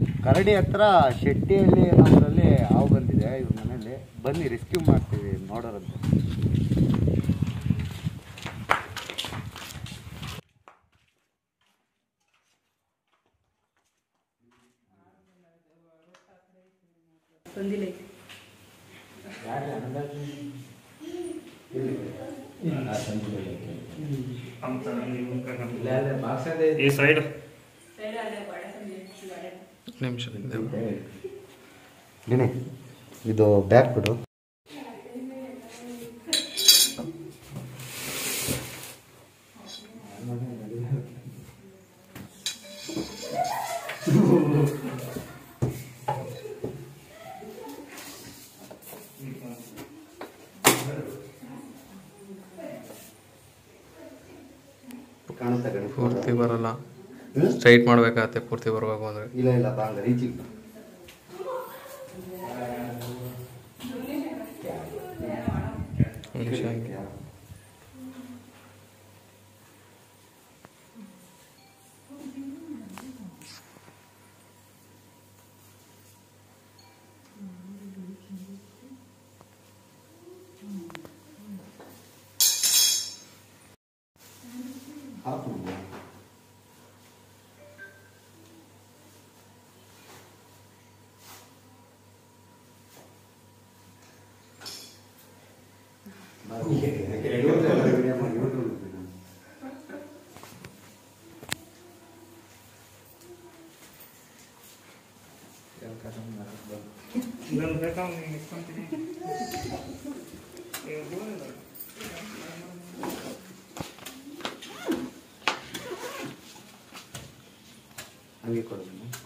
ಕರಡಿ ಹತ್ರ ಶೆಟ್ಟಿಯಲ್ಲಿ ನಮ್ಮೂರಲ್ಲಿ ಹಾವು ಬಂದಿದೆ ಇವ್ರ ಮನೇಲಿ ಬನ್ನಿ ರೆಸ್ಕ್ಯೂ ಮಾಡ್ತೀವಿ ನೋಡೋರಂತೆ ಬಂದಿಲ್ಲ ಈ ಸೈಡ್ ನಿಮಿಷ ಡಿನಿ ಇದು ಬ್ಯಾಗ್ ಬಿಡು ಕಾಣುತ್ತಾ ಗಣೇಶ್ ಪೂರ್ತಿ ಬರಲ್ಲ ಹ್ಮ್? ಸ್ಟ್ರೈಟ್ ಮಾಡ್ಬೇಕಾಗತ್ತೆ ಪೂರ್ತಿ ಬರಬೇಕು ಅಂದ್ರೆ ಇಲ್ಲ ಇಲ್ಲ ಬಾಂಗ ರೀಚಿಂಗ್ ನಿಮಿಷ ಹಂಗೆ ಹಾಕು ಇದನ್ನು ಬೇಕಾ ನೀನು ಇಟ್ಕೊಂತೀನಿ ಹಂಗೆ ಕೊಡು